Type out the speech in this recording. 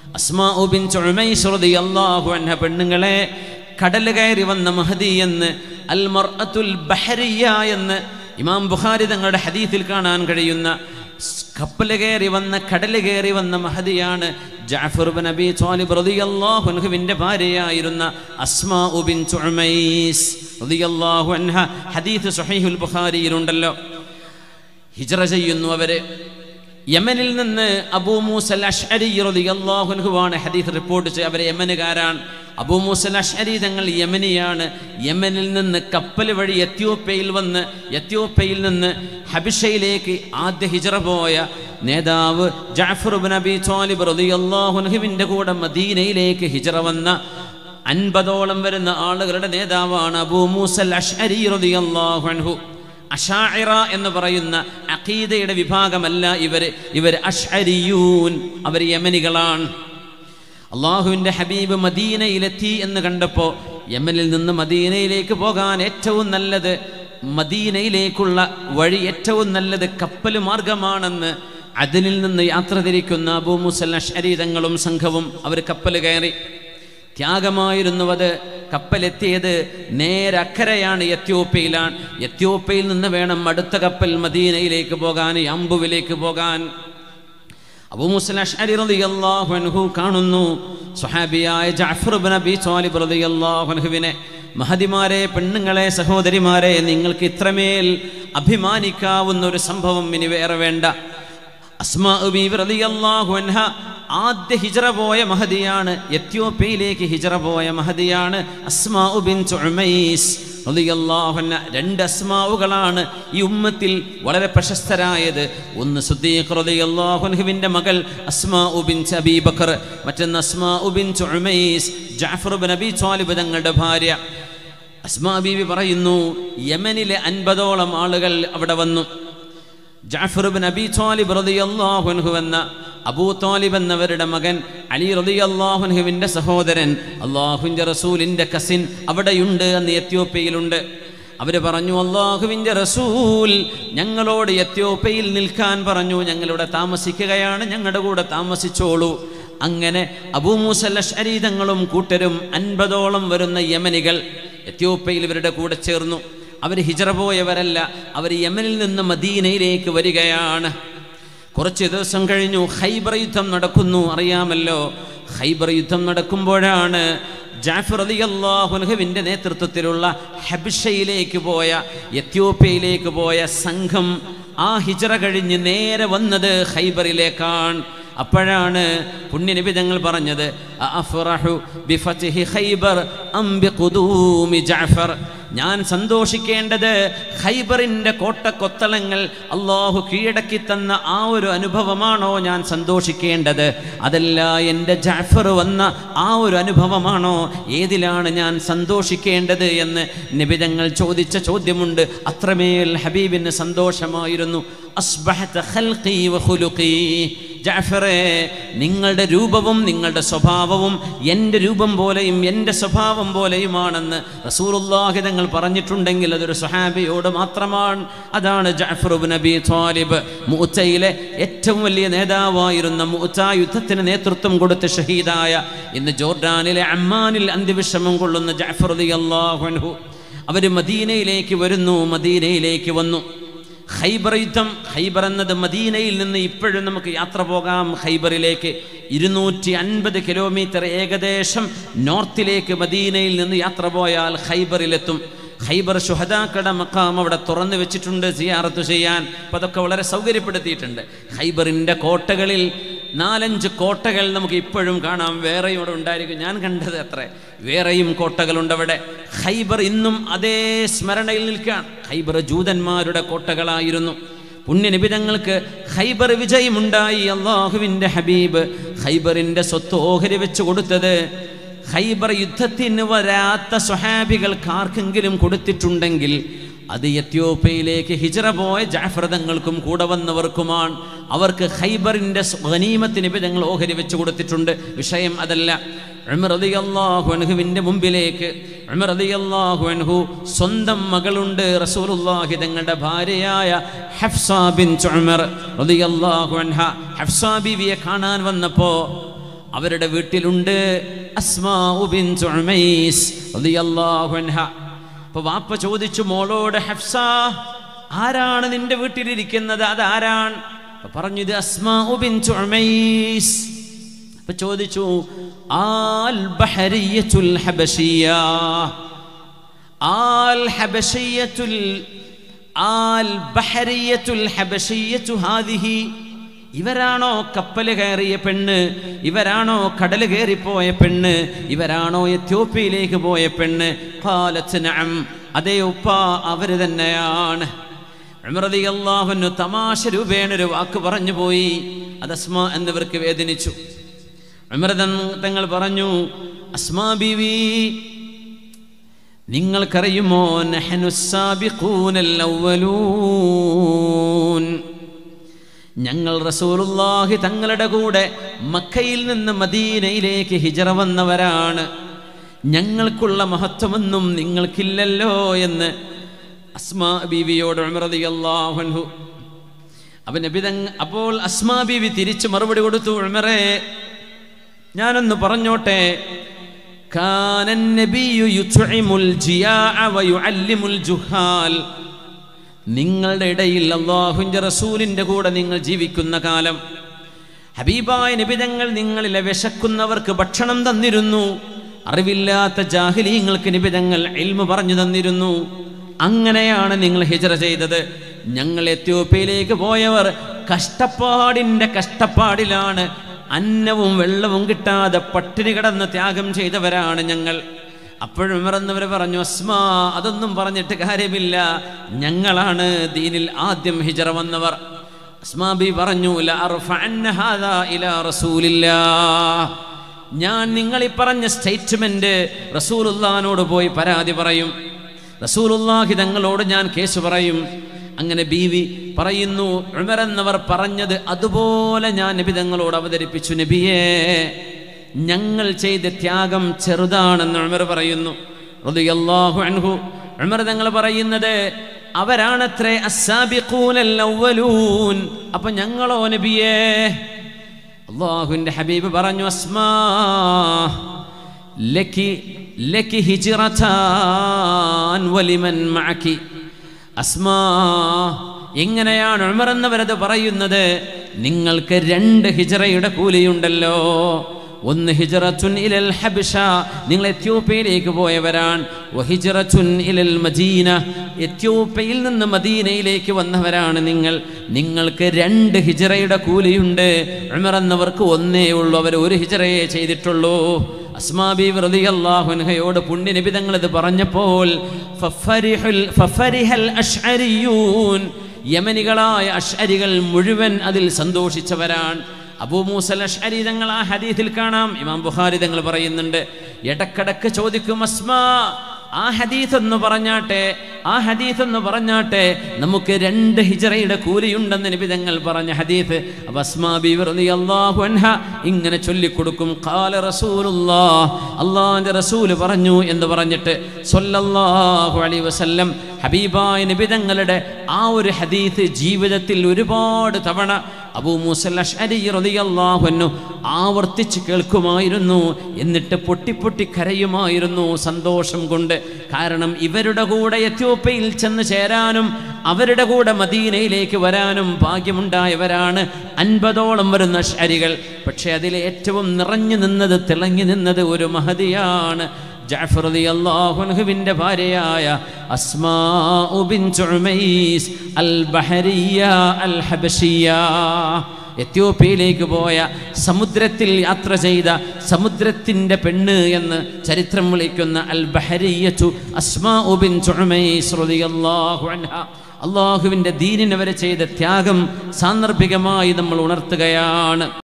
അസ്മാഉ bin Umais റളിയല്ലാഹു അൻഹ പെണ്ണുങ്ങളെ കടൽ കയറി വന്ന മഹദി എന്ന് അൽ മർഅത്തുൽ ബഹരിയ എന്ന് ഇമാം ബുഖാരി തങ്ങളുടെ ഹദീസിൽ കാണാൻ കഴിയുന്ന കപ്പൽ കയറി വന്ന കടൽ കയറി വന്ന മഹദിയാണ് ജാഫർ ബിൻ അബി ത്വാലിബ് റളിയല്ലാഹു അൻഹുവിൻ്റെ ഭാര്യയായിരുന്ന അസ്മാ ബിൻ ഉമൈസ് റളിയല്ലാഹു അൻഹ ഹദീസ് സ്വഹീഹുൽ ബുഖാരിയിലുണ്ടല്ലോ ഹിജ്റ ചെയ്യുന്നു അവര് യമനിൽ നിന്ന് അബൂ മൂസൽ അഷ്അരി റളിയല്ലാഹു അൻഹുവാണ് ഹദീസ് റിപ്പോർട്ട് ചെയ്ത് അവരെ യമനുകാരാണ് അബൂ മൂസൽ അഷ്അരി തങ്ങൾ യമനിയാണ് യമനിൽ നിന്ന് കപ്പൽ വഴി എത്യോപ്യയിൽ വന്ന് എത്യോപ്യയിൽ നിന്ന് ഹബിഷയിലേക്ക് ആദ്യ ഹിജ്റ പോയ നേതാവ് ജാഫർ ബിൻ അബി ത്വാലിബ് റളിയല്ലാഹു അൻഹുവിൻ്റെ കൂടെ മദീനയിലേക്ക് ഹിജ്റ വന്ന അൻപതോളം വരുന്ന ആളുകളുടെ നേതാവാണ് അബൂ മൂസൽ അഷ്അരി റളിയല്ലാഹു അൻഹു അഷാഇറ എന്ന് പറയുന്ന അഖീദയുടെ വിഭാഗമല്ല ഇവർ ഇവർ അഷ്അരിയൂൻ അവർ യമനികളാണ് അള്ളാഹുവിൻ്റെ ഹബീബ് മദീനയിലെത്തി എന്ന് കണ്ടപ്പോൾ യമനിൽ നിന്ന് മദീനയിലേക്ക് പോകാൻ ഏറ്റവും നല്ലത് മദീനയിലേക്കുള്ള വഴി ഏറ്റവും നല്ലത് കപ്പൽ മാർഗമാണെന്ന് അതിനിൽ നിന്ന് യാത്ര തിരിക്കുന്ന അബൂ മുസൽ അഷരീതങ്ങളും സംഘവും അവർ കപ്പൽ കയറി ത്യാഗമായിരുന്നു അത് കപ്പലെത്തിയത് നേരെ അക്കരയാണ് എത്യോപ്യയിലാണ് എത്യോപ്യയിൽ നിന്ന് വേണം അടുത്ത കപ്പൽ മദീനയിലേക്ക് പോകാൻ യംബുവിലേക്ക് പോകാൻ അബൂ മുസ്ലിം അഷ്അരി റളിയല്ലാഹു അൻഹു കാണുന്നു സ്വഹാബിയായ ജഅഫർ ഇബ്നു അബീ ത്വാലിബ് റളിയല്ലാഹു അൻഹുവിനെ മഹദിമാരെ പെണ്ണുങ്ങളെ സഹോദരിമാരെ നിങ്ങൾക്ക് ഇത്രമേൽ അഭിമാനിക്കാവുന്ന ഒരു സംഭവം ഇനി വേറെ വേണ്ട അസ്മാ ബീവി റളിയല്ലാഹു അൻഹ ആദ്യ ഹിജ്റ പോയ മഹദിയാണ് എത്യോപ്യയിലേക്ക് ഹിജ്റ പോയ മഹദിയാണ് അസ്മാ ബിൻ ഉമൈസ് റളിയല്ലാഹു അൻഹ രണ്ട് അസ്മാവുകളാണ് ഈ ഉമ്മത്തിൽ വളരെ പ്രശസ്തരായത് ഒന്ന് സുദ്ദീഖ് റളിയല്ലാഹു അൻഹുവിൻ്റെ മകൾ അസ്മാ ബിൻ അബീ ബക്കർ മറ്റൊന്ന് Asma bin Umais Jafar bin Abi Talib തങ്ങളുടെ ഭാര്യ അസ്മാ ബീവി പറയുന്നു യമനിലെ അൻപതോളം ആളുകൾ അവിടെ വന്നു ജാഫർ ബിൻ അബി ത്വാലിബ് റളിയല്ലാഹു അൻഹു എന്ന അബൂ താലിബ് എന്നവരുടെ മകൻ അലി റളിയല്ലാഹു അൻഹുവിൻ്റെ സഹോദരൻ അള്ളാഹുവിൻ്റെ റസൂലിൻ്റെ കസിൻ അവിടെയുണ്ട് എന്ന് എത്യോപ്യയിലുണ്ട് അവർ പറഞ്ഞു അള്ളാഹുവിൻ്റെ റസൂൽ ഞങ്ങളോട് എത്യോപ്യയിൽ നിൽക്കാൻ പറഞ്ഞു ഞങ്ങളിവിടെ താമസിക്കുകയാണ് ഞങ്ങളുടെ കൂടെ താമസിച്ചോളൂ അങ്ങനെ അബൂ മൂസല്ല ശരീരങ്ങളും കൂട്ടരും അൻപതോളം വരുന്ന യമനികൾ എത്യോപ്യയിൽ ഇവരുടെ കൂടെ ചേർന്നു അവർ ഹിജറ പോയവരല്ല അവർ യമനിൽ നിന്ന് മദീനയിലേക്ക് വരികയാണ് കുറച്ച് ദിവസം കഴിഞ്ഞു ഹൈബർ യുദ്ധം നടക്കുന്നു അറിയാമല്ലോ ഹൈബർ യുദ്ധം നടക്കുമ്പോഴാണ് ജാഫർ അലി അള്ളാഹുൻഹുവിൻ്റെ നേതൃത്വത്തിലുള്ള ഹബിഷയിലേക്ക് പോയ എത്യോപ്യയിലേക്ക് പോയ സംഘം ആ ഹിജറ കഴിഞ്ഞ് നേരെ വന്നത് ഹൈബറിലേക്കാണ് അപ്പോഴാണ് പുണ്യനബി തങ്ങൾ പറഞ്ഞത് അഫ്റഹു ബിഫത്ഹി ഖൈബർ അം ബിഖുദൂമി ജഅഫർ ഞാൻ സന്തോഷിക്കേണ്ടത് ഖൈബറിൻ്റെ കോട്ടക്കൊത്തളങ്ങൾ അള്ളാഹു കീഴടക്കി തന്ന ആ ഒരു അനുഭവമാണോ ഞാൻ സന്തോഷിക്കേണ്ടത് അതല്ല എൻ്റെ ജാഫർ വന്ന ആ ഒരു അനുഭവമാണോ ഏതിലാണ് ഞാൻ സന്തോഷിക്കേണ്ടത് എന്ന് നിബിതങ്ങൾ ചോദിച്ച ചോദ്യമുണ്ട് അത്രമേൽ ഹബീബിന് സന്തോഷമായിരുന്നു അസ്ബഹത ഖൽഖി വഖുലുഖി ജാഫറെ നിങ്ങളുടെ രൂപവും നിങ്ങളുടെ സ്വഭാവവും എൻ്റെ രൂപം പോലെയും എൻ്റെ സ്വഭാവം പോലെയുമാണെന്ന് റസൂറുല്ലാഹി തങ്ങൾ പറഞ്ഞിട്ടുണ്ടെങ്കിൽ അതൊരു സ്വഹാബിയോട് മാത്രമാണ് അതാണ് ജാഫർ നബി ത്വാലിബ് മൂത്തയിലെ ഏറ്റവും വലിയ നേതാവായിരുന്ന മൂത്ത യുദ്ധത്തിന് നേതൃത്വം കൊടുത്ത് ഷഹീദായ ഇന്ന് ജോർഡാനിലെ അമ്മാനിൽ അന്ത്യവിഷമം കൊള്ളുന്ന ജാഫർ അലി അള്ളാഹു അവർ മദീനയിലേക്ക് വരുന്നു മദീനയിലേക്ക് വന്നു ഖൈബർ യുദ്ധം ഖൈബർ എന്നത് മദീനയിൽ നിന്ന് ഇപ്പോഴും നമുക്ക് യാത്ര പോകാം ഖൈബറിലേക്ക് ഇരുന്നൂറ്റി അൻപത് കിലോമീറ്റർ ഏകദേശം നോർത്തിലേക്ക് മദീനയിൽ നിന്ന് യാത്ര പോയാൽ ഖൈബറിലെത്തും ഖൈബർ ശുഹദാക്കട മക്കാം അവിടെ തുറന്നു വെച്ചിട്ടുണ്ട് സിയാറത്ത് ചെയ്യാൻ അപ്പം അതൊക്കെ വളരെ സൗകര്യപ്പെടുത്തിയിട്ടുണ്ട് ഖൈബറിൻ്റെ കോട്ടകളിൽ നാലഞ്ച് കോട്ടകൾ നമുക്ക് ഇപ്പോഴും കാണാം വേറെയും ഇവിടെ ഉണ്ടായിരിക്കും ഞാൻ കണ്ടത് അത്ര വേറെയും കോട്ടകളുണ്ട് അവിടെ ഖൈബർ ഇന്നും അതേ സ്മരണയിൽ നിൽക്കുകയാണ് ഖൈബർ ജൂതന്മാരുടെ കോട്ടകളായിരുന്നു പുണ്യനിബിതങ്ങൾക്ക് ഖൈബർ വിജയമുണ്ടായി അള്ളാഹുവിൻ്റെ ഹബീബ് ഖൈബറിൻ്റെ സ്വത്ത് ഓഹരി വെച്ച് കൊടുത്തത് ഖൈബർ യുദ്ധത്തിന് വരാത്ത സ്വഹാബികൾക്കാർക്കെങ്കിലും കൊടുത്തിട്ടുണ്ടെങ്കിൽ അത് എത്യോപ്യയിലേക്ക് ഹിജറ പോയ ജാഫ്രതങ്ങൾക്കും കൂടെ വന്നവർക്കുമാണ് അവർക്ക് ഖൈബറിൻ്റെ ഗനീമത്തിന് ഞങ്ങൾ ഓഹരി വെച്ച് കൊടുത്തിട്ടുണ്ട് വിഷയം അതല്ല അൻഹുവിൻ്റെ മുമ്പിലേക്ക് അൻഹു സ്വന്തം മകളുണ്ട് റസൂലുള്ളാഹി തങ്ങളുടെ ഭാര്യയായ ഹഫ്സ ബിൻ ഉമർ റളിയല്ലാഹു അൻഹ ഹഫ്സ ബീവിയെ കാണാൻ വന്നപ്പോൾ അവരുടെ വീട്ടിലുണ്ട് അസ്മാഉ ബിൻതു ഉമൈസ് റളിയല്ലാഹു അൻഹ അപ്പോൾ വാപ്പ ചോദിച്ചു മോളോട് ഹഫ്സ ആരാണ് നിന്റെ വീട്ടിലിരിക്കുന്നത് അതാരാണ് അപ്പൊ പറഞ്ഞു ഇത് അസ്മാഉ ബിൻതു ഉമൈസ് അപ്പൊ ചോദിച്ചു ആൽ ബഹരിയത്തുൽ ഹബശിയ ആൽ ഹബശിയത്തുൽ ആൽ ബഹരിയത്തുൽ ഹബശിയത്തു ഹാദിഹി ഇവരാണോ കപ്പൽ കയറിയ പെണ്ണ് ഇവരാണോ കടൽ കയറിപ്പോയ പെണ്ണ് ഇവരാണോ എത്യോപ്യയിലേക്ക് പോയ പെണ്ണ് ഖാലത്ത് നഅം അതേ ഉപ്പ അവര് തന്നെയാണ് അള്ളാഹുന്നു തമാശ രൂപേണ ഒരു വാക്ക് പറഞ്ഞു പോയി അത് അസ്മ എന്നിവർക്ക് വേദനിച്ചു അമൃതൻ തങ്ങൾ പറഞ്ഞു അസ്മാ ബീവി നിങ്ങൾക്കറിയുമോ നഹ്നു സാബിഖൂനൽ അവ്വലൂൻ ഞങ്ങൾ റസൂലുള്ളാഹി തങ്ങളുടെ കൂടെ മക്കയിൽ നിന്ന് മദീനയിലേക്ക് ഹിജറ വന്നവരാണ് ഞങ്ങൾക്കുള്ള മഹത്വമൊന്നും നിങ്ങൾക്കില്ലല്ലോ എന്ന് അസ്മാ ബീവിയോട് ഉമറദിയല്ലാഹു അൻഹു അവൻ നബിതങ് അപ്പോൾ അസ്മാ ബീവി തിരിച്ചു മറുപടി കൊടുത്തു ഉമറേ ഞാനൊന്ന് പറഞ്ഞോട്ടെ كان النبي يطعم الجياع ويعلم الجهال നിങ്ങളുടെ ഇടയിൽ അള്ളാഹുവിൻ്റെ റസൂലിൻ്റെ കൂടെ നിങ്ങൾ ജീവിക്കുന്ന കാലം ഹബീബായ നിബിതങ്ങൾ നിങ്ങളിലെ വിശക്കുന്നവർക്ക് ഭക്ഷണം തന്നിരുന്നു അറിവില്ലാത്ത ജാഹിലീങ്ങൾക്ക് നിബിതങ്ങൾ എൽമ പറഞ്ഞു തന്നിരുന്നു അങ്ങനെയാണ് നിങ്ങൾ ഹിജറ ചെയ്തത് ഞങ്ങൾ എത്യോപ്യയിലേക്ക് പോയവർ കഷ്ടപ്പാടിൻ്റെ കഷ്ടപ്പാടിലാണ് അന്നവും വെള്ളവും കിട്ടാതെ പട്ടിണി കിടന്ന് ത്യാഗം ചെയ്തവരാണ് ഞങ്ങൾ അപ്പോഴും മറന്നവർ പറഞ്ഞു അസ്മാ അതൊന്നും പറഞ്ഞിട്ട് കാര്യമില്ല ഞങ്ങളാണ് ദീനിൽ ആദ്യം ഹിജറ വന്നവർ അസ്മാബി പറഞ്ഞു "ല അർഫഅന്ന ഹാദാ ഇലാ റസൂലില്ലാ." ഞാൻ നിങ്ങൾ ഈ പറഞ്ഞ സ്റ്റേറ്റ്മെന്റ് റസൂലുള്ളാനോട് പോയി പരാതി പറയും റസൂലുള്ളാഹി തങ്ങളോട് ഞാൻ കേസ് പറയും അങ്ങനെ ബീവി പറയുന്നു ഉമർ എന്നവർ പറഞ്ഞത് അതുപോലെ ഞാൻ നബി തങ്ങളോട് അവതരിപ്പിച്ചു നബിയേ ഞങ്ങൾ ചെയ്ത ത്യാഗം ചെറുതാണെന്ന് ഉമർ പറയുന്നു റളിയല്ലാഹു അൻഹു ഉമർ തങ്ങൾ പറയുന്നത് അവരാണത്രേ അസ്സാബിഖൂനൽ അവ്വലൂൻ അപ്പൊ ഞങ്ങളോ നബിയേ അള്ളാഹുവിൻ്റെ ഹബീബ് പറഞ്ഞു അസ്മാ ലക്കി ലക്കി ഹിജിറത്താൻ വലിമൻ മഅക്കി അസ്മാ എങ്ങനെയാണ് ഉമർ എന്നവരത് പറയുന്നത് നിങ്ങൾക്ക് രണ്ട് ഹിജറയുടെ കൂലിയുണ്ടല്ലോ ഒന്ന് ഹിജറത്തുൻ ഇലൽ ഹബിഷ നിങ്ങൾ എത്യോപ്യയിലേക്ക് പോയവരാണ് വഹിജറത്തുൻ ഇലൽ മദീന എത്യോപ്യയിൽ നിന്ന് മദീനയിലേക്ക് വന്നവരാണ് നിങ്ങൾ നിങ്ങൾക്ക് രണ്ട് ഹിജറയുടെ കൂലിയുണ്ട് ഉമർ എന്നവർക്ക് ഒന്നേ ഉള്ളൂ അവർ ഒരു ഹിജറയെ ചെയ്തിട്ടുള്ളൂ അസ്മാബി റളിയല്ലാഹുൻഹയോട് പുണ്യനിബിതങ്ങൾ ഇത് പറഞ്ഞപ്പോൾ ഫഫരിഹുൽ ഫഫരിഹൽ അഷ്അരിയൂൻ യമനികളായ അഷ്അരികൾ മുഴുവൻ അതിൽ സന്തോഷിച്ചവരാണ് അബൂ മൂസൽ അഷ്അരി തങ്ങൾ ആ ഹദീസിൽ കാണാം ഇമാം ബുഖാരി തങ്ങൾ പറയുന്നുണ്ട് ഇടക്കിടക്ക് ചോദിക്കും അസ്മാ ആ ഹദീസ് എന്ന് പറഞ്ഞാട്ടെ ആ ഹദീസ് എന്ന് പറഞ്ഞാട്ടെ നമുക്ക് രണ്ട് ഹിജറയുടെ കൂലിയുണ്ടെന്ന് നബി തങ്ങൾ പറഞ്ഞ ഹദീസ് അപ്പൊ അസ്മാ ബീവി റളിയല്ലാഹു അൻഹ ഇങ്ങനെ ചൊല്ലിക്കൊടുക്കും ഖാല റസൂലുള്ളാഹ് അള്ളാഹിന്റെ റസൂല് പറഞ്ഞു എന്ന് പറഞ്ഞിട്ട് സ്വല്ലല്ലാഹു അലൈഹി വസല്ലം ഹബീബായ നബി തങ്ങളുടെ ആ ഒരു ഹദീസ് ജീവിതത്തിൽ ഒരുപാട് തവണ അബൂ മൂസൽ അഷ്അരി റളിയല്ലാഹു അൻഹു ആവർത്തിച്ച് കേൾക്കുമായിരുന്നു എന്നിട്ട് പൊട്ടിപ്പൊട്ടി കരയുമായിരുന്നു സന്തോഷം കൊണ്ട് കാരണം ഇവരുടെ കൂടെ എത്യോപ്യയിൽ ചെന്ന് ചേരാനും അവരുടെ കൂടെ മദീനയിലേക്ക് വരാനും ഭാഗ്യമുണ്ടായവരാണ് അൻപതോളം വരുന്ന അഷ്അരികൾ പക്ഷേ അതിൽ ഏറ്റവും നിറഞ്ഞു നിന്നത് തിളങ്ങി നിന്നത് ഒരു മഹതിയാണ് ജഅഫർ റളിയല്ലാഹു അൻഹുവിന്റെ ഭാര്യയായ അസ്മാഉ ബിൻതു ഉമൈസ് അൽ ബഹരിയ അൽ ഹബശിയ എത്യോപ്യയിലേക്ക് പോയ സമുദ്രത്തിൽ യാത്ര ചെയ്ത സമുദ്രത്തിൻ്റെ പെണ്ണ് എന്ന് ചരിത്രം വിളിക്കുന്ന അൽ ബഹരിയച്ചു അസ്മാഉ ബിൻതു ഉമൈസ് റളിയല്ലാഹു അൻഹ അള്ളാഹുവിൻ്റെ ദീനിനവരെ ചെയ്ത ത്യാഗം സാന്ദർഭികമായി നമ്മൾ ഉണർത്തുകയാണ്